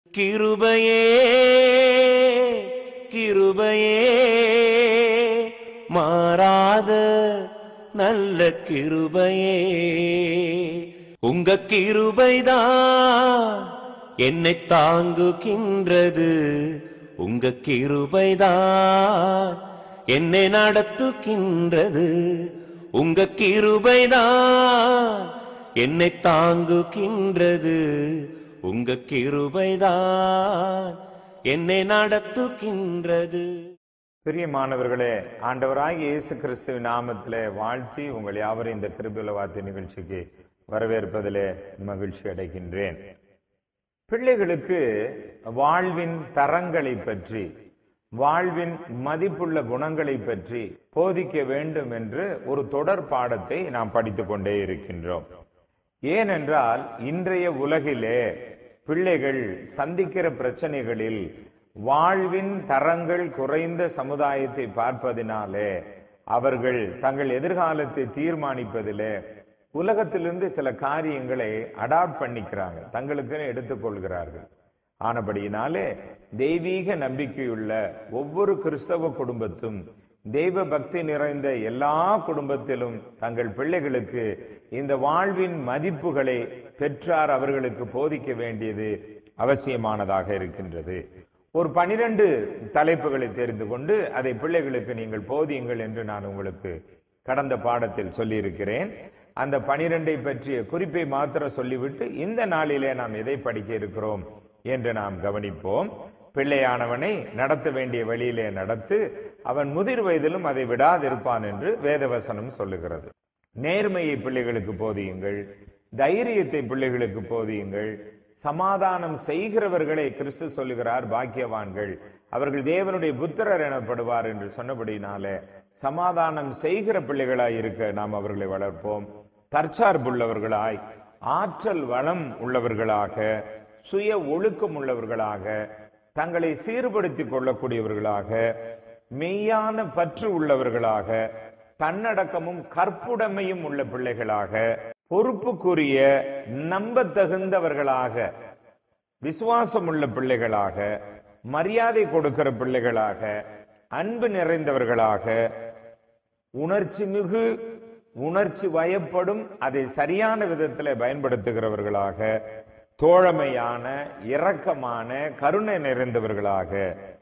கிருபையே கிருபையே மாறாத நல்ல கிருபையே உங்க கிருபைதான் என்னை தாங்குகின்றது உங்க கிருபைதான் என்னை நடத்துகின்றது உங்க கிருபைதான் என்னை தாங்குகின்றது உங்க கிருபைதான் என்னை நடத்துகின்றது பிரியமானவர்களே ஆண்டவராகிய இயேசு கிறிஸ்துவின் நாமத்திலே வாழ்த்தி உங்கள் யாவரும் இந்த கிருபில வார்த்தை நிகழ்ச்சிக்கு வரவேற்பதிலே மகிழ்ச்சி அடைகின்றேன் பிள்ளைகளுக்கு வாழ்வின் தரங்களை பற்றி வாழ்வின் மதிப்புள்ள குணங்களை பற்றி போதிக்க வேண்டும் என்று ஒரு தொடர் பாடத்தை நாம் படித்துக் கொண்டே இருக்கின்றோம் ஏனென்றால் இன்றைய உலகிலே பிள்ளைகள் சந்திக்கிற பிரச்சனைகளில் வாழ்வின் தரங்கள் குறைந்த சமுதாயத்தை பார்ப்பதினாலே அவர்கள் தங்கள் எதிர்காலத்தை தீர்மானிப்பதிலே உலகத்திலிருந்து சில காரியங்களை அடாப்ட் பண்ணிக்கிறாங்க தங்களுக்குன்னு எடுத்துக்கொள்கிறார்கள் ஆனபடியினாலே தெய்வீக நம்பிக்கையுள்ள ஒவ்வொரு கிறிஸ்தவ குடும்பத்தும் தெய்வ பக்தி நிறைந்த எல்லா குடும்பத்திலும் தங்கள் பிள்ளைகளுக்கு இந்த வாழ்வின் மதிப்புகளை பெற்றார் அவர்களுக்கு போதிக்க வேண்டியது அவசியமானதாக இருக்கின்றது ஒரு பனிரெண்டு தலைப்புகளை தெரிந்து கொண்டு அதை பிள்ளைகளுக்கு நீங்கள் போதியுங்கள் என்று நான் உங்களுக்கு கடந்த பாடத்தில் சொல்லியிருக்கிறேன் அந்த பனிரெண்டை பற்றிய குறிப்பை மாத்திரம் சொல்லிவிட்டு இந்த நாளிலே நாம் எதை படிக்க இருக்கிறோம் என்று நாம் கவனிப்போம் பிள்ளையானவனை நடத்த வேண்டிய வழியிலே நடத்து அவன் முதிர் வயதிலும் அதை விடாதிருப்பான் என்று வேதவசனம் சொல்லுகிறது நேர்மையை பிள்ளைகளுக்கு போதியுங்கள் தைரியத்தை பிள்ளைகளுக்கு போதியுங்கள் சமாதானம் செய்கிறவர்களை கிறிஸ்து சொல்லுகிறார் பாக்கியவான்கள் அவர்கள் தேவனுடைய புத்திரர் எனப்படுவார் என்று சொன்னபடினாலே சமாதானம் செய்கிற பிள்ளைகளாய் இருக்க நாம் அவர்களை வளர்ப்போம் தற்சார்புள்ளவர்களாய் ஆற்றல் வளம் உள்ளவர்களாக சுய ஒழுக்கம் உள்ளவர்களாக தங்களை சீர்படுத்திக் கொள்ளக்கூடியவர்களாக மெய்யான பற்று உள்ளவர்களாக தன்னடக்கமும் கற்புடைமையும் உள்ள பிள்ளைகளாக பொறுப்புக்குரிய நம்பத்தகுந்தவர்களாக விசுவாசம் உள்ள பிள்ளைகளாக மரியாதை கொடுக்கிற பிள்ளைகளாக அன்பு நிறைந்தவர்களாக உணர்ச்சி மிகு உணர்ச்சி வயப்படும் அதை சரியான விதத்தில் பயன்படுத்துகிறவர்களாக தோழமையான இரக்கமான கருணை நிறைந்தவர்களாக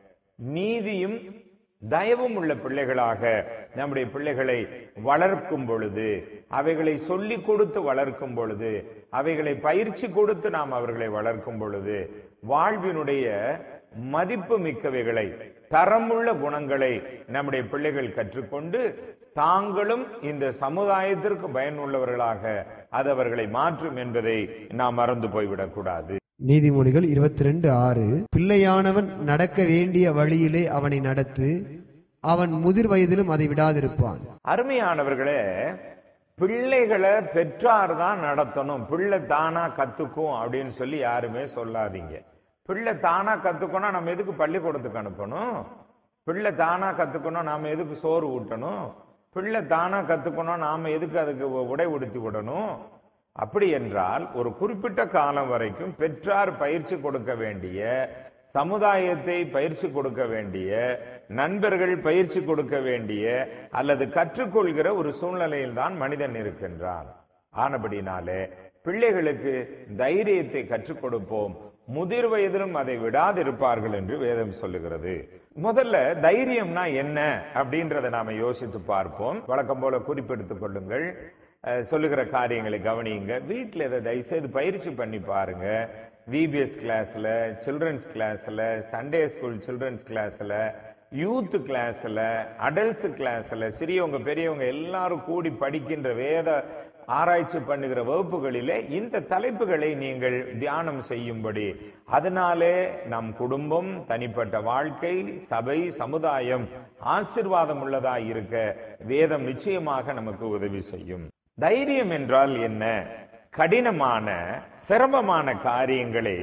நீதியும் தயவும் உள்ள பிள்ளைகளாக நம்முடைய பிள்ளைகளை வளர்க்கும் பொழுது அவைகளை சொல்லிக் கொடுத்து வளர்க்கும் பொழுது அவைகளை பயிற்சி கொடுத்து நாம் அவர்களை வளர்க்கும் பொழுது வாழ்வினுடைய மதிப்பு மிக்கவைகளை தரமுள்ள குணங்களை நம்முடைய பிள்ளைகள் கற்றுக்கொண்டு தாங்களும் இந்த சமுதாயத்திற்கு பயனுள்ளவர்களாக அது அவர்களை மாற்றும் என்பதை நாம் மறந்து போய்விடக் கூடாது நீதிமொழிகள் இருபத்தி ரெண்டு ஆறு பிள்ளையானவன் நடக்க வேண்டிய வழியிலே அவனை நடத்து அவன் முதிர் வயதிலும் அதை விடாதிருப்பான் அருமையானவர்களே பிள்ளைகளை பெற்றார் தான் நடத்தணும் பிள்ளை தானா கத்துக்கும் அப்படின்னு சொல்லி யாருமே சொல்லாதீங்க பிள்ளை தானா கத்துக்கணும் நம்ம எதுக்கு பள்ளிக்கூடத்துக்கு அனுப்பணும் பிள்ளை தானா கத்துக்கணும் நாம எதுக்கு சோறு ஊட்டணும் பிள்ளை தானா கத்துக்கணும் நாம எதுக்கு அதுக்கு உடை உடுத்தி விடணும் அப்படி என்றால் ஒரு குறிப்பிட்ட காலம் வரைக்கும் பெற்றார் பயிற்சி கொடுக்க வேண்டிய சமுதாயத்தை பயிற்சி கொடுக்க வேண்டிய நண்பர்கள் பயிற்சி கொடுக்க வேண்டிய அல்லது கற்றுக்கொள்கிற ஒரு சூழ்நிலையில் தான் மனிதன் இருக்கின்றான் ஆனபடினாலே பிள்ளைகளுக்கு தைரியத்தை கற்றுக் கொடுப்போம் முதிர் வயதிலும் அதை விடாதிருப்பார்கள் என்று வேதம் சொல்லுகிறது முதல்ல தைரியம்னா என்ன அப்படின்றத நாம யோசித்து பார்ப்போம் வழக்கம் போல குறிப்பெடுத்துக் கொள்ளுங்கள் அஹ், சொல்லுகிற காரியங்களை கவனியுங்க வீட்டில் இதை தயவுசெய்து பயிற்சி பண்ணி பாருங்க விபிஎஸ் கிளாஸ்ல சில்ட்ரன்ஸ் கிளாஸ்ல சண்டே ஸ்கூல் சில்ட்ரன்ஸ் கிளாஸ்ல யூத் கிளாஸ்ல அடல்ட்ஸ் கிளாஸ்ல சிறியவங்க பெரியவங்க எல்லாரும் கூடி படிக்கின்ற வேத ஆராய்ச்சி பண்ணுகிற வகுப்புகளிலே இந்த தலைப்புகளை நீங்கள் தியானம் செய்யும்படி அதனாலே நம் குடும்பம் தனிப்பட்ட வாழ்க்கை சபை சமுதாயம் ஆசிர்வாதம் உள்ளதாய் இருக்க வேதம் நிச்சயமாக நமக்கு உதவி செய்யும் தைரியம் என்றால் என்ன கடினமான சிரமமான காரியங்களை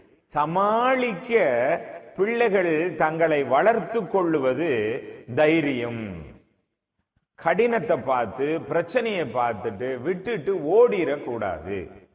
சமாளிக்க பிள்ளைகள் தங்களை வளர்த்து கொள்ளுவது தைரியம் கடினத்தை பார்த்து பிரச்சனையை பார்த்துட்டு விட்டுட்டு ஓடிடக்கூடாது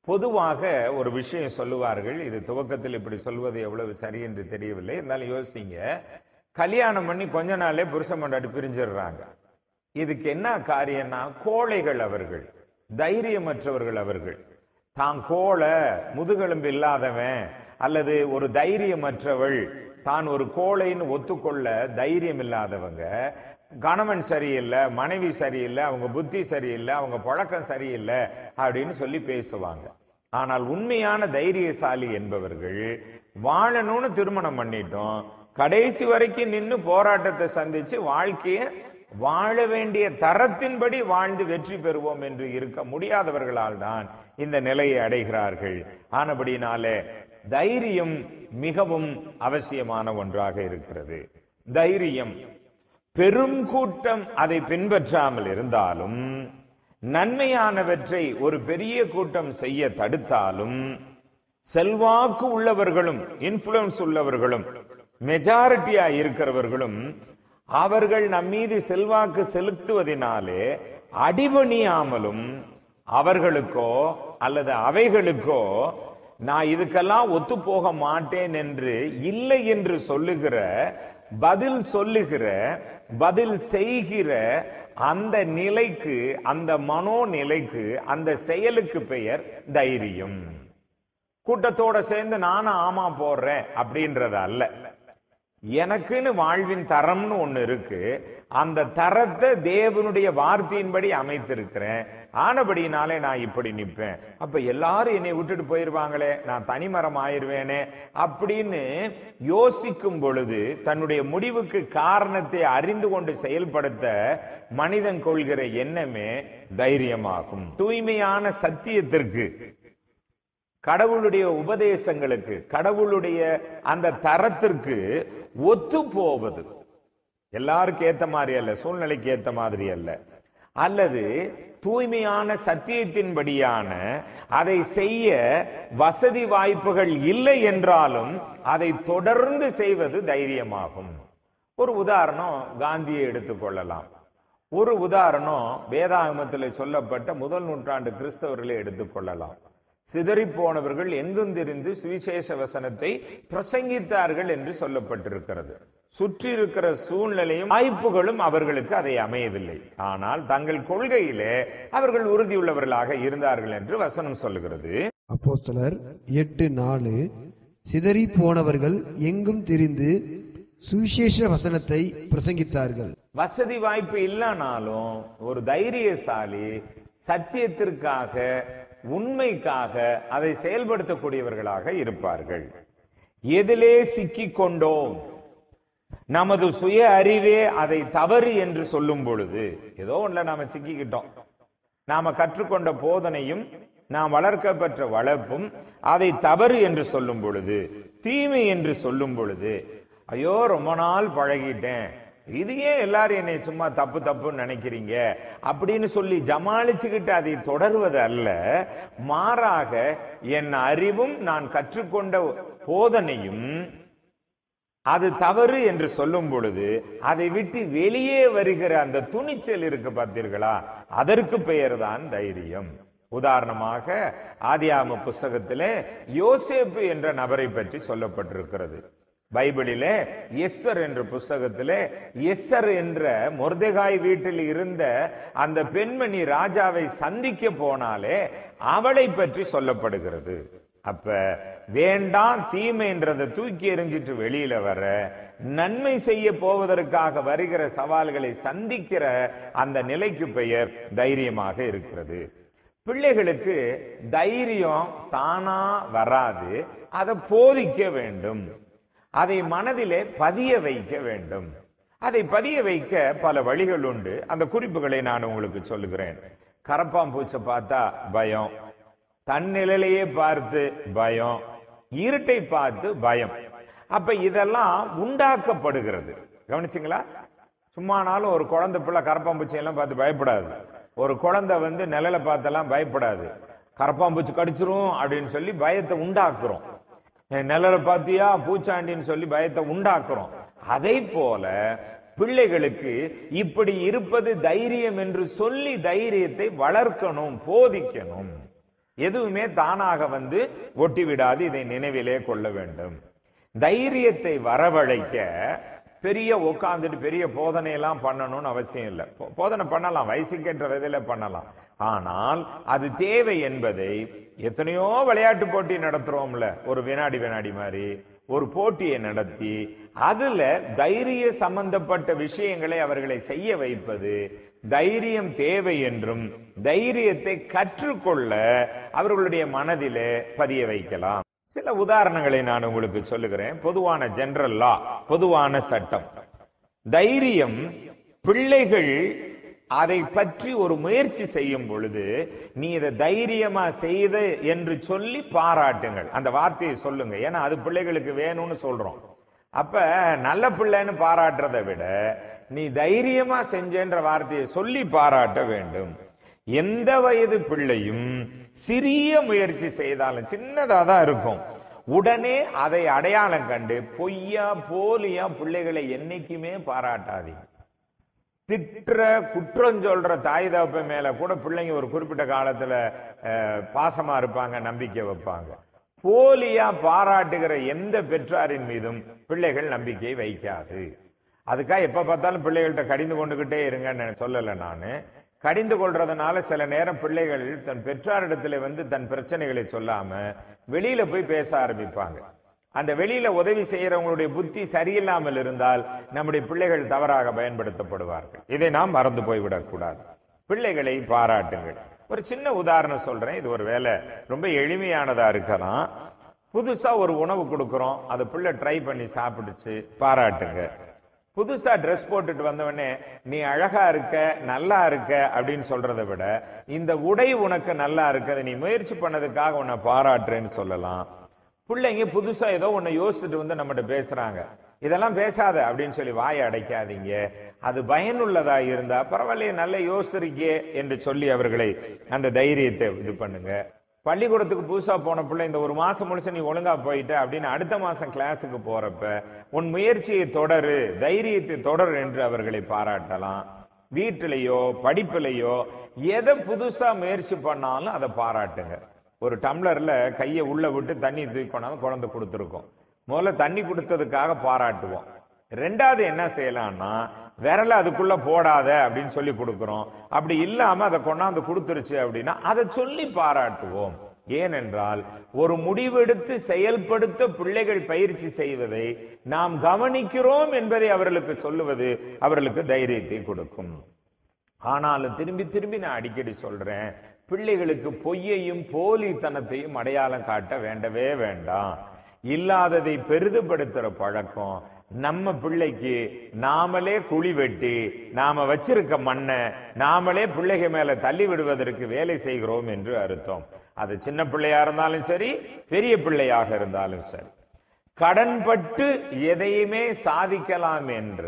பொதுவாக ஒரு விஷயம் சொல்லுவார்கள் இது துவக்கத்தில் இப்படி சொல்வது எவ்வளவு சரி என்று தெரியவில்லை இருந்தாலும் யோசிங்க கல்யாணம் பண்ணி கொஞ்ச நாளே புருஷன் கொண்டாடி பிரிஞ்சிடுறாங்க இதுக்கு என்ன காரியம்னா கோழைகள் அவர்கள் தைரியமற்றவர்கள் அவர்கள் தான் கோழை முதுகெலும்பு இல்லாதவன் அல்லது ஒரு தைரியமற்றவள் தான் ஒரு கோழைன்னு ஒத்துக்கொள்ள தைரியம் இல்லாதவங்க கணவன் சரியில்லை மனைவி சரியில்லை அவங்க புத்தி சரியில்லை அவங்க பழக்கம் சரியில்லை அப்படின்னு சொல்லி பேசுவாங்க ஆனால் உண்மையான தைரியசாலி என்பவர்கள் வாழணும்னு திருமணம் பண்ணிட்டோம் கடைசி வரைக்கும் நின்னு போராட்டத்தை சந்திச்சு வாழ்க்கைய வாழ வேண்டிய தரத்தின்படி வாழ்ந்து வெற்றி பெறுவோம் என்று இருக்க முடியாதவர்களால் தான் இந்த நிலையை அடைகிறார்கள் ஆனபடினாலே தைரியம் மிகவும் அவசியமான ஒன்றாக இருக்கிறது தைரியம் பெரும் கூட்டம் அதை பின்பற்றாமல் இருந்தாலும் நன்மையானவற்றை ஒரு பெரிய கூட்டம் செய்ய தடுத்தாலும் செல்வாக்கு உள்ளவர்களும் இன்ஃபுளுன்ஸ் உள்ளவர்களும் மெஜாரிட்டியா இருக்கிறவர்களும் அவர்கள் நம் மீது செல்வாக்கு செலுத்துவதினாலே அடிபணியாமலும் அவர்களுக்கோ அல்லது அவைகளுக்கோ நான் இதுக்கெல்லாம் ஒத்து போக மாட்டேன் என்று இல்லை என்று சொல்லுகிற பதில் சொல்லுகிற பதில் செய்கிற அந்த நிலைக்கு அந்த மனோநிலைக்கு அந்த செயலுக்கு பெயர் தைரியம் கூட்டத்தோட சேர்ந்து நானும் ஆமா போடுறேன் அப்படின்றது அல்ல எனக்குன்னு வாழ்வின் தரம்னு ஒண்ணு இருக்கு அந்த தரத்தை தேவனுடைய வார்த்தையின்படி அமைத்திருக்கிறேன் ஆனபடினாலே நான் இப்படி நிப்பேன் அப்ப எல்லாரும் என்னை விட்டுட்டு போயிருவாங்களே நான் தனிமரம் ஆயிருவேனே அப்படின்னு யோசிக்கும் பொழுது தன்னுடைய முடிவுக்கு காரணத்தை அறிந்து கொண்டு செயல்படுத்த மனிதன் கொள்கிற எண்ணமே தைரியமாகும் தூய்மையான சத்தியத்திற்கு கடவுளுடைய உபதேசங்களுக்கு கடவுளுடைய அந்த தரத்திற்கு ஒத்து போவது எல்லாருக்கும் ஏத்த மாதிரி அல்ல சூழ்நிலைக்கு ஏத்த மாதிரி அல்ல அல்லது தூய்மையான சத்தியத்தின்படியான அதை செய்ய வசதி வாய்ப்புகள் இல்லை என்றாலும் அதை தொடர்ந்து செய்வது தைரியமாகும் ஒரு உதாரணம் காந்தியை எடுத்துக்கொள்ளலாம் ஒரு உதாரணம் வேதாகமத்தில் சொல்லப்பட்ட முதல் நூற்றாண்டு கிறிஸ்தவர்களை எடுத்துக்கொள்ளலாம் சிதறி போனவர்கள் எங்கும் தெரிந்து சுவிசேஷ வசனத்தை பிரசங்கித்தார்கள் என்று சொல்லப்பட்டிருக்கிறது சுற்றி இருக்கிற சூழ்நிலையும் வாய்ப்புகளும் அவர்களுக்கு அதை அமையவில்லை ஆனால் தங்கள் கொள்கையிலே அவர்கள் உறுதியுள்ளவர்களாக இருந்தார்கள் என்று வசனம் சொல்லுகிறது அப்போஸ்தலர் எட்டு நாலு சிதறி போனவர்கள் எங்கும் திரிந்து சுவிசேஷ வசனத்தை பிரசங்கித்தார்கள் வசதி வாய்ப்பு இல்லைனாலும் ஒரு தைரியசாலி சத்தியத்திற்காக உண்மைக்காக அதை செயல்படுத்தக்கூடியவர்களாக இருப்பார்கள் எதிலே சிக்கிக் கொண்டோம் நமது சுய அறிவே அதை தவறு என்று சொல்லும் பொழுது ஏதோ ஒண்ணுல நாம சிக்கிக்கிட்டோம் நாம கற்றுக்கொண்ட போதனையும் நாம் வளர்க்கப்பெற்ற வளர்ப்பும் அதை தவறு என்று சொல்லும் பொழுது தீமை என்று சொல்லும் பொழுது ஐயோ ரொம்ப நாள் பழகிட்டேன் இது ஏன் எல்லாரும் என்னை சும்மா தப்பு தப்புன்னு நினைக்கிறீங்க அப்படின்னு சொல்லி ஜமாளிச்சுக்கிட்டு அதை தொடர்வது அல்ல மாறாக என் அறிவும் நான் கற்றுக்கொண்ட போதனையும் அது தவறு என்று சொல்லும் பொழுது அதை விட்டு வெளியே வருகிற அந்த துணிச்சல் இருக்கு பார்த்தீர்களா அதற்கு பெயர்தான் தைரியம் உதாரணமாக ஆதியாம புஸ்தகத்திலே யோசேப்பு என்ற நபரை பற்றி சொல்லப்பட்டிருக்கிறது பைபிளிலே எஸ்தர் என்ற புஸ்தகத்திலே எஸ்தர் என்ற மொர்தெகாய் வீட்டில் இருந்த அந்த பெண்மணி ராஜாவை சந்திக்க போனாலே அவளை பற்றி சொல்லப்படுகிறது அப்ப வேண்டாம் தீமைன்றதை தூக்கி எறிஞ்சிட்டு வெளியில வர நன்மை செய்ய போவதற்காக வருகிற சவால்களை சந்திக்கிற அந்த நிலைக்கு பெயர் தைரியமாக இருக்கிறது பிள்ளைகளுக்கு தைரியம் தானா வராது அதை போதிக்க வேண்டும் அதை மனதிலே பதிய வைக்க வேண்டும் அதை பதிய வைக்க பல வழிகள் உண்டு அந்த குறிப்புகளை நான் உங்களுக்கு சொல்லுகிறேன் கரப்பாம்பூச்சை பார்த்தா பயம் தன்னிலையே பார்த்து பயம் இருட்டை பார்த்து பயம் அப்ப இதெல்லாம் உண்டாக்கப்படுகிறது கவனிச்சிங்களா சும்மானாலும் ஒரு குழந்தை பிள்ளை கரப்பாம்பூச்சி எல்லாம் பார்த்து பயப்படாது ஒரு குழந்தை வந்து நிழலை பார்த்தெல்லாம் பயப்படாது கரப்பாம்பூச்சி கடிச்சிரும் அப்படின்னு சொல்லி பயத்தை உண்டாக்குறோம் நிழலை பார்த்தியா பூச்சாண்டின்னு சொல்லி பயத்தை உண்டாக்குறோம் அதை போல பிள்ளைகளுக்கு இப்படி இருப்பது தைரியம் என்று சொல்லி தைரியத்தை வளர்க்கணும் போதிக்கணும் எதுவுமே தானாக வந்து ஒட்டி விடாது இதை நினைவிலே கொள்ள வேண்டும் தைரியத்தை வரவழைக்க பெரிய உட்காந்துட்டு பெரிய போதனை எல்லாம் பண்ணணும்னு அவசியம் இல்லை போ- போதனை பண்ணலாம் வயசுக்கேற்ற விதையில பண்ணலாம் ஆனால் அது தேவை என்பதை எத்தனையோ விளையாட்டு போட்டி நடத்துறோம்ல ஒரு வினாடி வினாடி மாதிரி ஒரு போட்டியை நடத்தி அதுல தைரிய சம்பந்தப்பட்ட விஷயங்களை அவர்களை செய்ய வைப்பது தைரியம் தேவை என்றும் தைரியத்தை கற்றுக்கொள்ள அவர்களுடைய மனதிலே பதிய வைக்கலாம் சில உதாரணங்களை நான் உங்களுக்கு சொல்லுகிறேன் பொதுவான ஜெனரல் லா பொதுவான சட்டம் தைரியம் பிள்ளைகள் அதை பற்றி ஒரு முயற்சி செய்யும் பொழுது நீ இதை தைரியமா செய்த என்று சொல்லி பாராட்டுங்கள் அந்த வார்த்தையை சொல்லுங்க ஏன்னா அது பிள்ளைகளுக்கு வேணும்னு சொல்றோம் அப்ப நல்ல பிள்ளைன்னு பாராட்டுறதை விட நீ தைரியமா செஞ்சேன்ற வார்த்தையை சொல்லி பாராட்ட வேண்டும் எந்த வயது பிள்ளையும் சிறிய முயற்சி செய்தாலும் சின்னதா தான் இருக்கும் உடனே அதை அடையாளம் கண்டு பொய்யா போலியா பிள்ளைகளை என்னைக்குமே பாராட்டாதீங்க திட்டுற குற்றம் சொல்ற தாய் தகப்ப மேல கூட பிள்ளைங்க ஒரு குறிப்பிட்ட காலத்துல அஹ், பாசமா இருப்பாங்க நம்பிக்கை வைப்பாங்க போலியா பாராட்டுகிற எந்த பெற்றாரின் மீதும் பிள்ளைகள் நம்பிக்கை வைக்காது அதுக்காக எப்ப பார்த்தாலும் பிள்ளைகள்கிட்ட கடிந்து கொண்டுகிட்டே இருங்கன்னு சொல்லல நானு கடிந்து கொள்றதுனால சில நேரம் பிள்ளைகள் தன் பெற்றாரிடத்துல வந்து தன் பிரச்சனைகளை சொல்லாம வெளியில போய் பேச ஆரம்பிப்பாங்க அந்த வெளியில உதவி செய்யறவங்களுடைய புத்தி சரியில்லாமல் இருந்தால் நம்முடைய பிள்ளைகள் தவறாக பயன்படுத்தப்படுவார்கள் இதை நாம் மறந்து போய்விடக் கூடாது பிள்ளைகளை பாராட்டுங்கள் ஒரு சின்ன உதாரணம் சொல்றேன் இது ஒரு வேலை ரொம்ப எளிமையானதா இருக்கலாம் புதுசா ஒரு உணவு கொடுக்கிறோம் அது பிள்ளை ட்ரை பண்ணி சாப்பிடுச்சு பாராட்டுங்க புதுசா ட்ரெஸ் போட்டுட்டு வந்தவனே நீ அழகா இருக்க நல்லா இருக்க அப்படின்னு சொல்றதை விட இந்த உடை உனக்கு நல்லா இருக்கு அதை நீ முயற்சி பண்ணதுக்காக உன்னை பாராட்டுறேன்னு சொல்லலாம் பிள்ளைங்க புதுசா ஏதோ ஒண்ணு யோசிச்சுட்டு வந்து நம்மகிட்ட பேசுறாங்க இதெல்லாம் பேசாத அப்படின்னு சொல்லி வாயை அடைக்காதீங்க அது பயனுள்ளதா இருந்தா பரவாயில்லையே நல்ல யோசிச்சிருக்கே என்று சொல்லி அவர்களை அந்த தைரியத்தை இது பண்ணுங்க பள்ளிக்கூடத்துக்கு புதுசா போன பிள்ளை இந்த ஒரு மாசம் முடிச்சு நீ ஒழுங்கா போயிட்ட அப்படின்னு அடுத்த மாசம் கிளாஸுக்கு போறப்ப உன் முயற்சியை தொடரு தைரியத்தை தொடர் என்று அவர்களை பாராட்டலாம் வீட்டிலேயோ படிப்பிலேயோ எதை புதுசா முயற்சி பண்ணாலும் அதை பாராட்டுங்க ஒரு டம்ளர்ல கையை உள்ள விட்டு தண்ணி தூக்கி கொண்டாந்து குழந்தை கொடுத்துருக்கோம் முதல்ல தண்ணி கொடுத்ததுக்காக பாராட்டுவோம் ரெண்டாவது என்ன செய்யலாம்னா விரல அதுக்குள்ள போடாத அப்படின்னு சொல்லி கொடுக்கிறோம் அப்படி இல்லாம அதை கொண்டாந்து கொடுத்துருச்சு அப்படின்னா அதை சொல்லி பாராட்டுவோம் ஏனென்றால் ஒரு முடிவெடுத்து செயல்படுத்த பிள்ளைகள் பயிற்சி செய்வதை நாம் கவனிக்கிறோம் என்பதை அவர்களுக்கு சொல்லுவது அவர்களுக்கு தைரியத்தை கொடுக்கும் ஆனாலும் திரும்பி திரும்பி நான் அடிக்கடி சொல்றேன் பிள்ளைகளுக்கு பொய்யையும் போலித்தனத்தையும் அடையாளம் காட்ட வேண்டவே வேண்டாம் இல்லாததை பெரிதுபடுத்துற பழக்கம் நம்ம பிள்ளைக்கு நாமளே குழி வெட்டி நாம வச்சிருக்க மண்ணை நாமளே பிள்ளைக மேல தள்ளி விடுவதற்கு வேலை செய்கிறோம் என்று அர்த்தம் அது சின்ன பிள்ளையா இருந்தாலும் சரி பெரிய பிள்ளையாக இருந்தாலும் சரி கடன்பட்டு எதையுமே சாதிக்கலாம் என்ற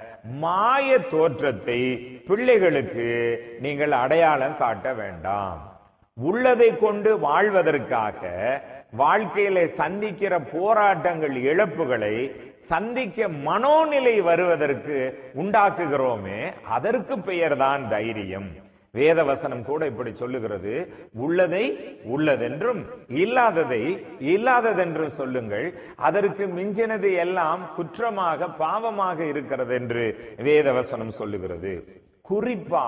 மாய தோற்றத்தை பிள்ளைகளுக்கு நீங்கள் அடையாளம் காட்ட வேண்டாம் உள்ளதை கொண்டு வாழ்வதற்காக வாழ்க்கையில சந்திக்கிற போராட்டங்கள் இழப்புகளை சந்திக்க மனோநிலை வருவதற்கு உண்டாக்குகிறோமே அதற்கு பெயர்தான் தைரியம் வேதவசனம் கூட இப்படி சொல்லுகிறது உள்ளதை உள்ளதென்றும் இல்லாததை இல்லாததென்றும் சொல்லுங்கள் அதற்கு மிஞ்சினது எல்லாம் குற்றமாக பாவமாக இருக்கிறது என்று வேதவசனம் சொல்லுகிறது குறிப்பா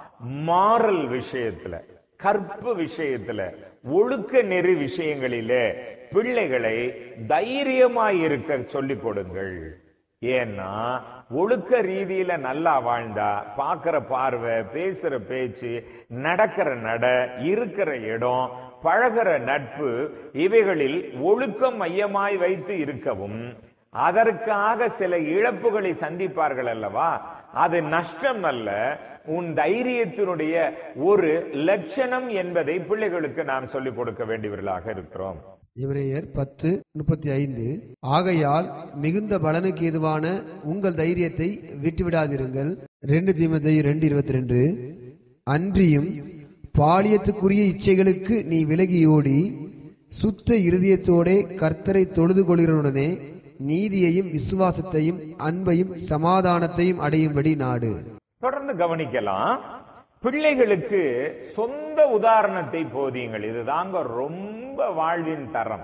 மாரல் விஷயத்துல கற்பு விஷயத்துல ஒழுக்க நெறி விஷயங்களிலே பிள்ளைகளை தைரியமாய் இருக்க சொல்லிக் கொடுங்கள் ஏன்னா ஒழுக்க ரீதியில நல்லா வாழ்ந்தா பார்க்கிற பார்வை பேசுற பேச்சு நடக்கிற நட இருக்கிற இடம் பழகிற நட்பு இவைகளில் ஒழுக்கம் மையமாய் வைத்து இருக்கவும் அதற்காக சில இழப்புகளை சந்திப்பார்கள் அல்லவா அது நஷ்டம் அல்ல உன் தைரியத்தினுடைய ஒரு லட்சணம் என்பதை பிள்ளைகளுக்கு நாம் சொல்லிக் கொடுக்க வேண்டியவர்களாக இருக்கிறோம் எபிரேயர் பத்து முப்பத்தி ஐந்து ஆகையால் மிகுந்த பலனுக்கு ஏதுவான உங்கள் தைரியத்தை விட்டுவிடாதிருங்கள் ரெண்டு தீமத்தை ரெண்டு இருபத்தி ரெண்டு அன்றியும் பாலியத்துக்குரிய இச்சைகளுக்கு நீ விலகியோடி சுத்த இருதயத்தோடே கர்த்தரை தொழுது கொள்கிறவுடனே நீதியையும் விசுவாசத்தையும் அன்பையும் சமாதானத்தையும் அடையும்படி நாடு தொடர்ந்து கவனிக்கலாம் பிள்ளைகளுக்கு சொந்த உதாரணத்தை போதியுங்கள் இதுதாங்க ரொம்ப வாழ்வின் தரம்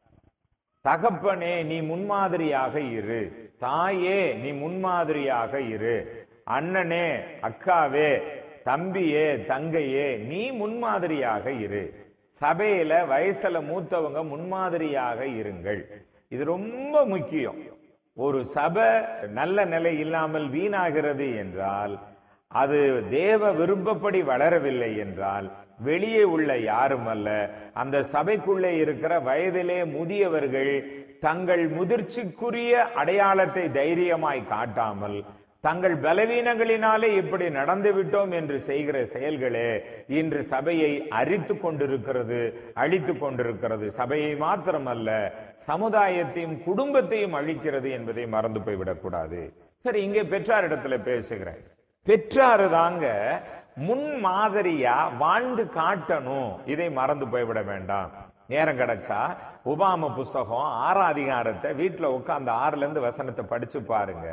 தகப்பனே நீ முன்மாதிரியாக இரு தாயே நீ முன்மாதிரியாக இரு அண்ணனே அக்காவே தம்பியே தங்கையே நீ முன்மாதிரியாக இரு சபையில வயசுல மூத்தவங்க முன்மாதிரியாக இருங்கள் இது ரொம்ப முக்கியம் ஒரு சபை நல்ல நிலை இல்லாமல் வீணாகிறது என்றால் அது தேவ விருப்பப்படி வளரவில்லை என்றால் வெளியே உள்ள யாரும் அல்ல அந்த சபைக்குள்ளே இருக்கிற வயதிலே முதியவர்கள் தங்கள் முதிர்ச்சிக்குரிய அடையாளத்தை தைரியமாய் காட்டாமல் தங்கள் பலவீனங்களினாலே இப்படி நடந்து விட்டோம் என்று செய்கிற செயல்களே இன்று சபையை அரித்து கொண்டிருக்கிறது அழித்து கொண்டிருக்கிறது சபையை மாத்திரமல்ல சமுதாயத்தையும் குடும்பத்தையும் அழிக்கிறது என்பதை மறந்து போய்விடக்கூடாது சரி இங்கே பெற்றாரிடத்துல பேசுகிறேன் பெற்றாரு தாங்க முன் மாதிரியா வாழ்ந்து காட்டணும் இதை மறந்து போய்விட வேண்டாம் நேரம் கிடைச்சா உபாம புஸ்தகம் ஆறாம் அதிகாரத்தை வீட்டுல உட்கார்ந்து ஆறுல இருந்து வசனத்தை படிச்சு பாருங்க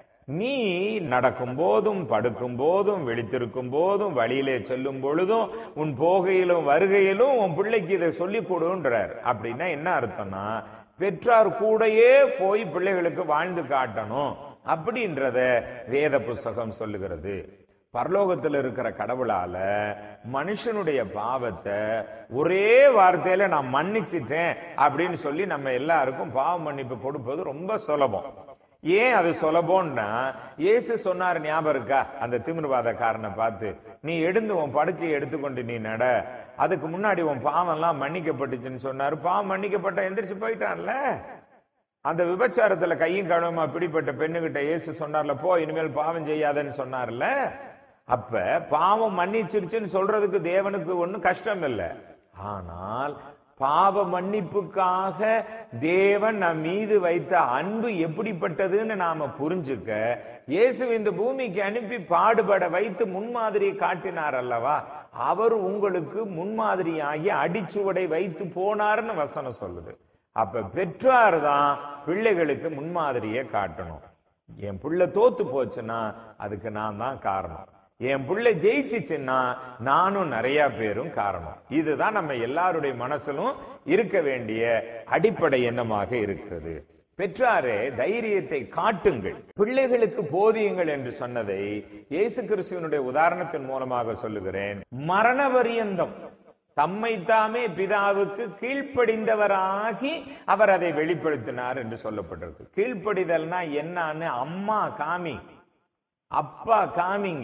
நீ நடக்கும் போதும் படுக்கும் போதும் விழித்திருக்கும் போதும் வழியிலே செல்லும் பொழுதும் உன் போகையிலும் வருகையிலும் உன் பிள்ளைக்கு இதை சொல்லி கொடுன்றார் அப்படின்னா என்ன அர்த்தம்னா பெற்றார் கூடயே போய் பிள்ளைகளுக்கு வாழ்ந்து காட்டணும் அப்படின்றத வேத புஸ்தகம் சொல்லுகிறது பரலோகத்தில் இருக்கிற கடவுளால மனுஷனுடைய பாவத்தை ஒரே வார்த்தையில நான் மன்னிச்சிட்டேன் அப்படின்னு சொல்லி நம்ம எல்லாருக்கும் பாவ மன்னிப்பு கொடுப்பது ரொம்ப சுலபம் ஏன் அது சுலபம்னா இயேசு சொன்னார் ஞாபகம் இருக்கா அந்த திமிர்வாதக்காரனை பார்த்து நீ எழுந்து உன் படுக்கையை எடுத்துக்கொண்டு நீ நட அதுக்கு முன்னாடி உன் பாவம் எல்லாம் மன்னிக்கப்பட்டுச்சுன்னு சொன்னாரு பாவம் மன்னிக்கப்பட்ட எந்திரிச்சு போயிட்டான்ல அந்த விபச்சாரத்துல கையும் கழுவுமா பிடிப்பட்ட பெண்ணுகிட்ட இயேசு சொன்னார்ல போ இனிமேல் பாவம் செய்யாதன்னு சொன்னார்ல அப்ப பாவம் மன்னிச்சிருச்சுன்னு சொல்றதுக்கு தேவனுக்கு ஒண்ணும் கஷ்டம் இல்லை ஆனால் பாவ மன்னிப்புக்காக தேவன் நம் மீது வைத்த அன்பு எப்படிப்பட்டதுன்னு நாம புரிஞ்சுக்க இயேசு இந்த பூமிக்கு அனுப்பி பாடுபட வைத்து முன்மாதிரியை காட்டினார் அல்லவா அவர் உங்களுக்கு முன்மாதிரியாகி அடிச்சுவடை வைத்து போனார்னு வசனம் சொல்லுது அப்ப பெற்றார் தான் பிள்ளைகளுக்கு முன்மாதிரியை காட்டணும் என் புள்ள தோத்து போச்சுன்னா அதுக்கு நான் தான் காரணம் என் புள்ள ஜெயிச்சிச்சுன்னா நானும் நிறைய பேரும் காரணம் இதுதான் நம்ம எல்லாருடைய மனசிலும் இருக்க வேண்டிய அடிப்படை எண்ணமாக இருக்கிறது பெற்றாரே தைரியத்தை காட்டுங்கள் பிள்ளைகளுக்கு போதியுங்கள் என்று சொன்னதை இயேசு கிறிஸ்துவனுடைய உதாரணத்தின் மூலமாக சொல்லுகிறேன் மரண பரியந்தம் தம்மை தாமே பிதாவுக்கு கீழ்ப்படிந்தவராகி அவர் அதை வெளிப்படுத்தினார் என்று சொல்லப்பட்டிருக்கு கீழ்ப்படிதல்னா என்னன்னு அம்மா காமி அப்பா காமிங்க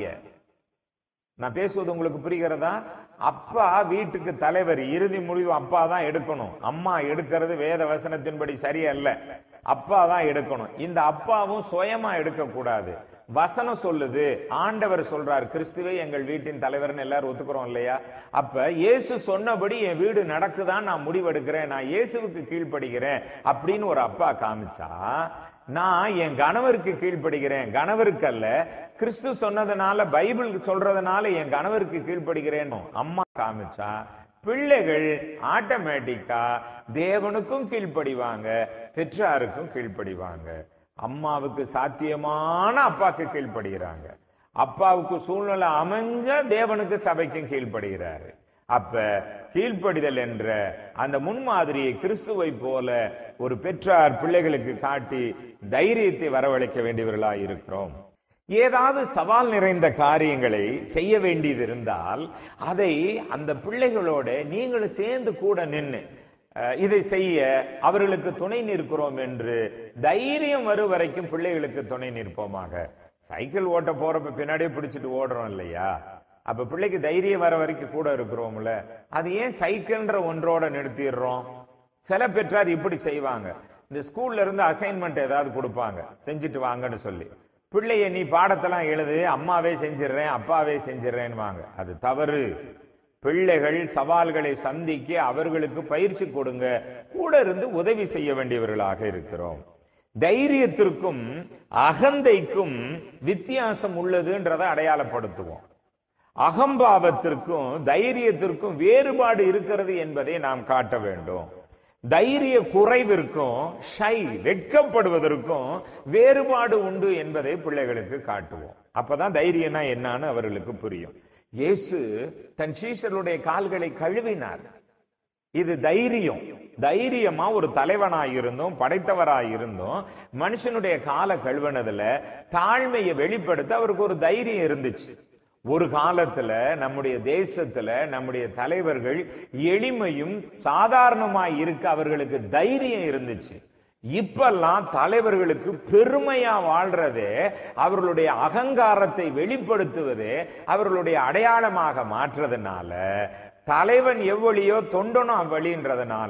நான் பேசுவது உங்களுக்கு புரிகிறதா அப்பா வீட்டுக்கு தலைவர் இறுதி முடிவு அப்பா தான் எடுக்கணும் அம்மா எடுக்கிறது வேத வசனத்தின்படி சரியல்ல அப்பா தான் எடுக்கணும் இந்த அப்பாவும் சுயமா எடுக்க கூடாது வசனம் சொல்லுது ஆண்டவர் சொல்றார் கிறிஸ்துவே எங்கள் வீட்டின் தலைவர்னு எல்லாரும் ஒத்துக்கிறோம் இல்லையா அப்ப இயேசு சொன்னபடி என் வீடு நடக்குதான் நான் முடிவெடுக்கிறேன் நான் இயேசுவுக்கு கீழ்ப்படுகிறேன் அப்படின்னு ஒரு அப்பா காமிச்சா நான் என் கணவருக்கு கீழ்ப்படுகிறேன் கணவருக்கு அல்ல கிறிஸ்து சொன்னதுனால பைபிள் சொல்றதுனால என் கணவருக்கு கீழ்ப்படுகிறேன் அம்மா காமிச்சா பிள்ளைகள் ஆட்டோமேட்டிக்கா தேவனுக்கும் கீழ்ப்படிவாங்க பெற்றாருக்கும் கீழ்ப்படிவாங்க அம்மாவுக்கு சாத்தியமான அப்பாக்கு கீழ்ப்படுகிறாங்க அப்பாவுக்கு சூழ்நிலை அமைஞ்ச தேவனுக்கு சபைக்கும் கீழ்ப்படுகிறாரு அப்ப கீழ்ப்படிதல் என்ற அந்த முன்மாதிரியை கிறிஸ்துவை போல ஒரு பெற்றார் பிள்ளைகளுக்கு காட்டி தைரியத்தை வரவழைக்க வேண்டியவர்களாய் இருக்கிறோம் ஏதாவது சவால் நிறைந்த காரியங்களை செய்ய வேண்டியது இருந்தால் அதை அந்த பிள்ளைகளோட நீங்களும் சேர்ந்து கூட நின்று அஹ், இதை செய்ய அவர்களுக்கு துணை நிற்கிறோம் என்று தைரியம் வரும் வரைக்கும் பிள்ளைகளுக்கு துணை நிற்போமாக சைக்கிள் ஓட்ட போறப்ப பின்னாடியே பிடிச்சிட்டு ஓடுறோம் இல்லையா அப்ப பிள்ளைக்கு தைரியம் வர வரைக்கும் கூட இருக்கிறோம்ல அது ஏன் சைக்கிள்ன்ற ஒன்றோட நிறுத்திடுறோம் சில பெற்றார் இப்படி செய்வாங்க இந்த ஸ்கூல்ல இருந்து அசைன்மெண்ட் ஏதாவது கொடுப்பாங்க செஞ்சுட்டு வாங்கன்னு சொல்லி பிள்ளைய நீ பாடத்தெல்லாம் எழுது அம்மாவே செஞ்சிடுறேன் அப்பாவே செஞ்சிடுறேன்னு வாங்க அது தவறு பிள்ளைகள் சவால்களை சந்திக்க அவர்களுக்கு பயிற்சி கொடுங்க கூட இருந்து உதவி செய்ய வேண்டியவர்களாக இருக்கிறோம் தைரியத்திற்கும் அகந்தைக்கும் வித்தியாசம் உள்ளதுன்றதை அடையாளப்படுத்துவோம் அகம்பாவத்திற்கும் தைரியத்திற்கும் வேறுபாடு இருக்கிறது என்பதை நாம் காட்ட வேண்டும் தைரிய குறைவிற்கும் ஷை வெட்கப்படுவதற்கும் வேறுபாடு உண்டு என்பதை பிள்ளைகளுக்கு காட்டுவோம் அப்பதான் தைரியம்னா என்னன்னு அவர்களுக்கு புரியும் இயேசு தன் சீஷருடைய கால்களை கழுவினார் இது தைரியம் தைரியமா ஒரு தலைவனாய் இருந்தும் படைத்தவராய் இருந்தும் மனுஷனுடைய கால கழுவனதுல தாழ்மையை வெளிப்படுத்த அவருக்கு ஒரு தைரியம் இருந்துச்சு ஒரு காலத்துல நம்முடைய தேசத்துல நம்முடைய தலைவர்கள் எளிமையும் சாதாரணமாய் இருக்க அவர்களுக்கு தைரியம் இருந்துச்சு இப்பெல்லாம் தலைவர்களுக்கு பெருமையா வாழ்றதே அவர்களுடைய அகங்காரத்தை வெளிப்படுத்துவதே அவர்களுடைய அடையாளமாக மாற்றுறதுனால தலைவன் எவ்வளியோ தொண்டனும் அவ்வழின்றதுனால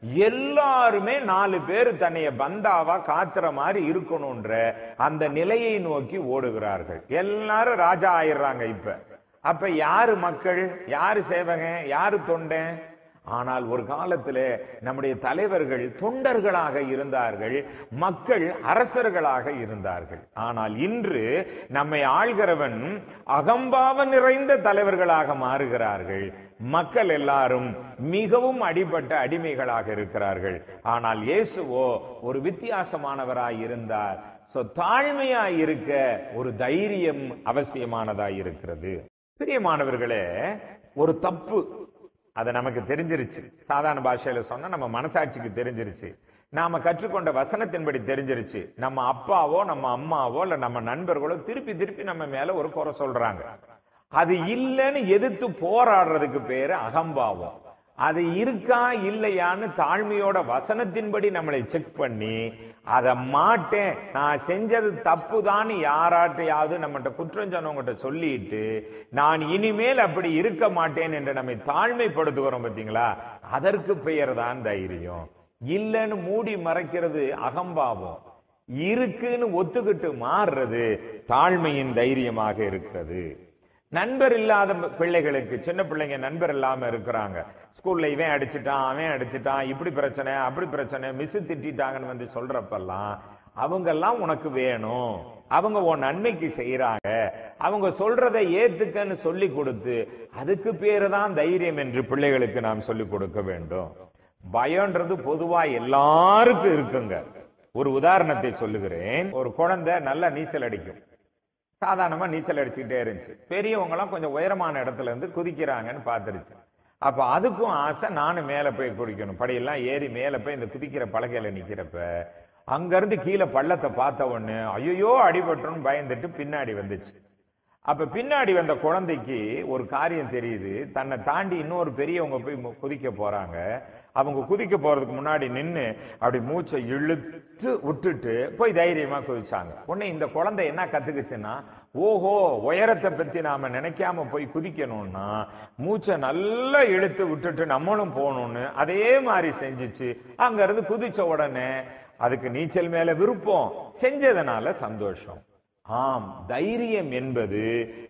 எல்லாருமே நாலு பேர் தன்னைய பந்தாவா காத்துற மாதிரி இருக்கணும்ன்ற அந்த நிலையை நோக்கி ஓடுகிறார்கள் எல்லாரும் ராஜா ஆயிடுறாங்க இப்ப அப்ப யாரு மக்கள் யாரு சேவகன் யாரு தொண்டன் ஆனால் ஒரு காலத்துல நம்முடைய தலைவர்கள் தொண்டர்களாக இருந்தார்கள் மக்கள் அரசர்களாக இருந்தார்கள் ஆனால் இன்று நம்மை ஆள்கிறவன் அகம்பாவம் நிறைந்த தலைவர்களாக மாறுகிறார்கள் மக்கள் எல்லாரும் மிகவும் அடிபட்ட அடிமைகளாக இருக்கிறார்கள் ஆனால் இயேசுவோ ஒரு வித்தியாசமானவராய் இருந்தார் சோ தாழ்மையாய் இருக்க ஒரு தைரியம் அவசியமானதாய் இருக்கிறது பிரியமானவர்களே ஒரு தப்பு அது நமக்கு தெரிஞ்சிருச்சு சாதாரண பாஷையில சொன்னா நம்ம மனசாட்சிக்கு தெரிஞ்சிருச்சு நாம கற்றுக்கொண்ட வசனத்தின்படி தெரிஞ்சிருச்சு நம்ம அப்பாவோ நம்ம அம்மாவோ இல்ல நம்ம நண்பர்களோ திருப்பி திருப்பி நம்ம மேல ஒரு குறை சொல்றாங்க அது இல்லைன்னு எதிர்த்து போராடுறதுக்கு பேரு அகம்பாவம் அது இருக்கா இல்லையான்னு தாழ்மையோட வசனத்தின்படி நம்மளை செக் பண்ணி அதை மாட்டேன் நான் செஞ்சது தப்புதான்னு யாராட்டையாவது நம்மகிட்ட குற்றம் சொன்னவங்ககிட்ட சொல்லிட்டு நான் இனிமேல் அப்படி இருக்க மாட்டேன் என்று நம்மை தாழ்மைப்படுத்துகிறோம் பார்த்தீங்களா அதற்கு பெயர் தான் தைரியம் இல்லைன்னு மூடி மறைக்கிறது அகம்பாவம் இருக்குன்னு ஒத்துக்கிட்டு மாறுறது தாழ்மையின் தைரியமாக இருக்கிறது நண்பர் இல்லாத பிள்ளைகளுக்கு சின்ன பிள்ளைங்க நண்பர் இல்லாம இருக்கிறாங்க ஸ்கூல்ல இவன் அடிச்சிட்டான் அவன் அடிச்சிட்டான் இப்படி பிரச்சனை அப்படி பிரச்சனை மிஸ் திட்டாங்கன்னு வந்து சொல்றப்பெல்லாம் அவங்க எல்லாம் உனக்கு வேணும் அவங்க உன் நன்மைக்கு செய்யறாங்க அவங்க சொல்றதை ஏத்துக்கன்னு சொல்லி கொடுத்து அதுக்கு பேரு தான் தைரியம் என்று பிள்ளைகளுக்கு நாம் சொல்லி கொடுக்க வேண்டும் பயம்ன்றது பொதுவா எல்லாருக்கும் இருக்குங்க ஒரு உதாரணத்தை சொல்லுகிறேன் ஒரு குழந்தை நல்லா நீச்சல் அடிக்கும் சாதாரணமா நீச்சல் அடிச்சுக்கிட்டே இருந்துச்சு பெரியவங்க எல்லாம் கொஞ்சம் உயரமான இடத்துல இருந்து குதிக்கிறாங்கன்னு பார்த்துருச்சு அப்ப அதுக்கும் ஆசை நானும் மேல போய் குதிக்கணும் படியெல்லாம் ஏறி மேல போய் இந்த குதிக்கிற பலகையில நிக்கிறப்ப அங்க இருந்து கீழே பள்ளத்தை பார்த்த உடனே ஐயோ அடிபட்டுன்னு பயந்துட்டு பின்னாடி வந்துச்சு அப்ப பின்னாடி வந்த குழந்தைக்கு ஒரு காரியம் தெரியுது தன்னை தாண்டி இன்னொரு பெரியவங்க போய் மு- குதிக்க போறாங்க அவங்க குதிக்க போறதுக்கு முன்னாடி நின்னு அப்படி மூச்சை இழுத்து விட்டுட்டு போய் தைரியமா குதிச்சாங்க உடனே இந்த குழந்தை என்ன கத்துக்குச்சுன்னா ஓஹோ உயரத்தை பத்தி நாம நினைக்காம போய் குதிக்கணும்னா மூச்சை நல்லா இழுத்து விட்டுட்டு நம்மளும் போகணும்னு அதே மாதிரி செஞ்சுச்சு அங்க இருந்து குதிச்ச உடனே அதுக்கு நீச்சல் மேல விருப்பம் செஞ்சதுனால சந்தோஷம் ஆம் தைரியம் என்பது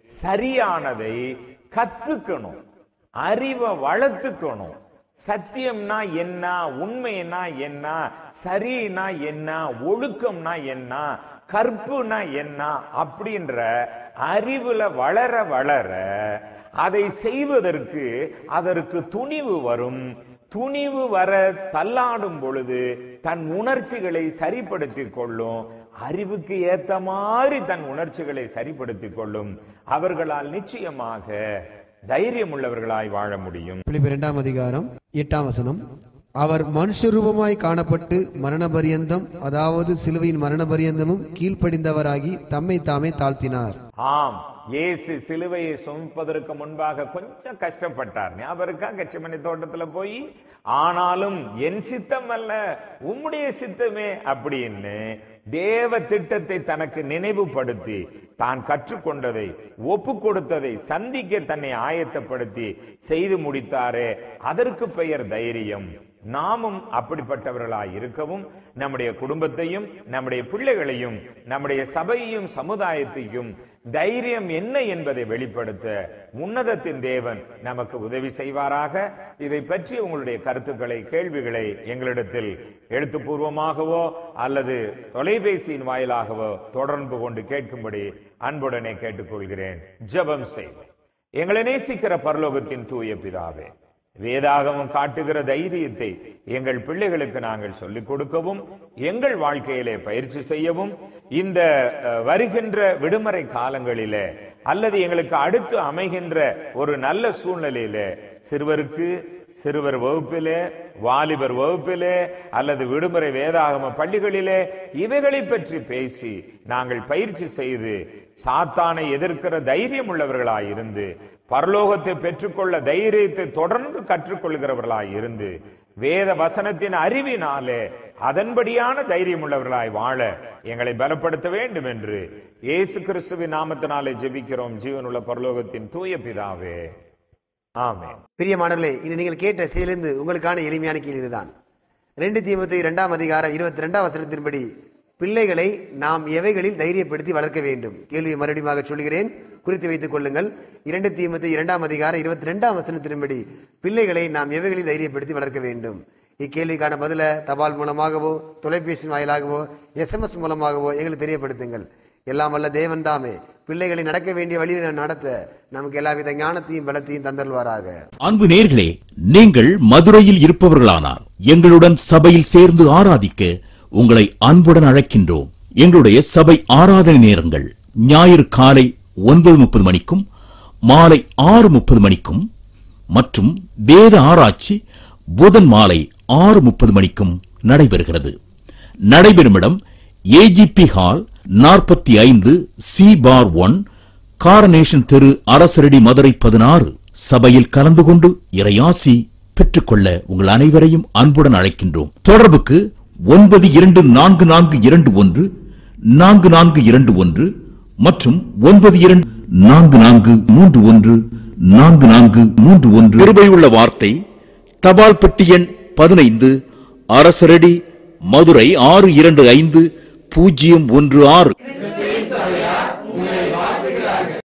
சரியானதை கத்துக்கணும் அறிவை வளர்த்துக்கணும் சத்தியம்னா என்ன உண்மைனா என்ன சரினா என்ன ஒழுக்கம்னா என்ன கற்புனா என்ன அப்படின்ற அறிவுல வளர வளர அதை செய்வதற்கு அதற்கு துணிவு வரும் துணிவு வர தள்ளாடும் பொழுது தன் உணர்ச்சிகளை சரிப்படுத்திக் கொள்ளும் அறிவுக்கு ஏத்த மாதிரி தன் உணர்ச்சிகளை சரிப்படுத்திக் கொள்ளும் அவர்களால் நிச்சயமாக தைரியம் உள்ளவர்களாய் வாழ முடியும் பிலிப்பியர் இரண்டாம் அதிகாரம் எட்டாம் வசனம் அவர் மனுஷ ரூபமாய் காணப்பட்டு மரண பரியந்தம் அதாவது சிலுவையின் மரண பரியந்தமும் கீழ்ப்படிந்தவராகி தம்மை தாமே தாழ்த்தினார் ஆம் இயேசு சிலுவையை சுமப்பதற்கு முன்பாக கொஞ்சம் கஷ்டப்பட்டார் ஞாபகம் இருக்கா கச்சிமணி தோட்டத்துல போய் ஆனாலும் என் சித்தம் அல்ல உம்முடைய சித்தமே அப்படின்னு தேவ திட்டத்தை தனக்கு நினைவுபடுத்தி தான் கற்றுக்கொண்டதை ஒப்பு கொடுத்ததை சந்திக்க தன்னை ஆயத்தப்படுத்தி செய்து முடித்தாரே அதற்கு பெயர் தைரியம் நாமும் அப்படிப்பட்டவர்களாய் இருக்கவும் நம்முடைய குடும்பத்தையும் நம்முடைய பிள்ளைகளையும் நம்முடைய சபையையும் சமுதாயத்தையும் தைரியம் என்ன என்பதை வெளிப்படுத்த உன்னதத்தின் தேவன் நமக்கு உதவி செய்வாராக இதை பற்றி உங்களுடைய கருத்துக்களை கேள்விகளை எங்களிடத்தில் எழுத்துப்பூர்வமாகவோ அல்லது தொலைபேசியின் வாயிலாகவோ தொடர்பு கொண்டு கேட்கும்படி அன்புடனே கேட்டுக்கொள்கிறேன் ஜெபம் செய்வோம் எங்களை நேசிக்கிற பரலோகத்தின் தூய பிதாவே வேதாகமம் காட்டுகிற தைரியத்தை எங்கள் பிள்ளைகளுக்கு நாங்கள் சொல்லிக் கொடுக்கவும் எங்கள் வாழ்க்கையிலே பயிற்சி செய்யவும் இந்த அஹ், வருகின்ற விடுமுறை காலங்களிலே அல்லது எங்களுக்கு அடுத்து அமைகின்ற ஒரு நல்ல சூழ்நிலையிலே சிறுவருக்கு சிறுவர் வகுப்பிலே வாலிபர் வகுப்பிலே அல்லது விடுமுறை வேதாகம பள்ளிகளிலே இவைகளை பற்றி பேசி நாங்கள் பயிற்சி செய்து சாத்தானை எதிர்க்கிற தைரியம் உள்ளவர்களாய் இருந்து பரலோகத்தை பெற்றுக்கொள்ள தைரியத்தை தொடர்ந்து கற்றுக்கொள்கிறவர்களாய் இருந்து வேத வசனத்தின் அறிவினாலே அதன்படியான தைரியம் உள்ளவர்களாய் வாழ எங்களை பலப்படுத்த வேண்டும் என்று இயேசு கிறிஸ்துவின் நாமத்தினாலே ஜெபிக்கிறோம் ஜீவனுள்ள பரலோகத்தின் தூய பிதாவே ஆமென் பிரியமானவர்களே இது நீங்கள் கேட்ட செயலிருந்து உங்களுக்கான எளிமையான கேள்வி இதுதான் ரெண்டு தீமத்து இரண்டாம் அதிகாரம் இருபத்தி ரெண்டாம் வசனத்தின்படி பிள்ளைகளை நாம் எவைகளில் தைரியப்படுத்தி வளர்க்க வேண்டும் கேள்வியை மறுபடியும் சொல்கிறேன் குறித்து வைத்துக் கொள்ளுங்கள் இரண்டு தீமத்து இரண்டாம் அதிகாரம் இருபத்தி ரெண்டாம் வசனத்தின்படி பிள்ளைகளை நாம் எவைகளில் தைரியப்படுத்தி வளர்க்க வேண்டும் இக்கேள்விக்கான பதில தபால் மூலமாகவோ தொலைபேசி வாயிலாகவோ எஸ்எம்எஸ் மூலமாகவோ எங்களுக்கு தெரியப்படுத்துங்கள் எல்லாம் வல்ல தேவன் தாமே பிள்ளைகளை நடக்க வேண்டிய வழியில் நடத்த நமக்கு எல்லாவித ஞானத்தையும் பலத்தையும் தந்தருள்வாராக அன்பு நேர்களே நீங்கள் மதுரையில் இருப்பவர்களானார் எங்களுடன் சபையில் சேர்ந்து ஆராதிக்க உங்களை அன்புடன் அழைக்கின்றோம் எங்களுடைய சபை ஆராதனை நேரங்கள் ஞாயிறு காலை ஒன்பது முப்பது மணிக்கும் மாலை ஆறு முப்பது மணிக்கும் மற்றும் வேத ஆராய்ச்சி புதன் மாலை ஆறு முப்பது மணிக்கும் நடைபெறுகிறது நடைபெறும் இடம் ஏஜிபி ஹால் நாற்பத்தி ஐந்து சி பார் ஒன் காரனேஷன் தெரு அரசரடி மதுரை பதினாறு சபையில் கலந்து கொண்டு இறையாசி பெற்றுக்கொள்ள உங்கள் அனைவரையும் அன்புடன் அழைக்கின்றோம் தொடர்புக்கு ஒன்பது இரண்டு நான்கு நான்கு இரண்டு ஒன்று நான்கு நான்கு இரண்டு ஒன்று மற்றும் ஒன்பது இரண்டு நான்கு நான்கு மூன்று ஒன்று நான்கு நான்கு மூன்று ஒன்று கிருபையுள்ள வார்த்தை தபால் பெட்டி எண் பதினைந்து அரசரடி மதுரை ஆறு இரண்டு ஐந்து பூஜ்ஜியம் ஒன்று ஆறு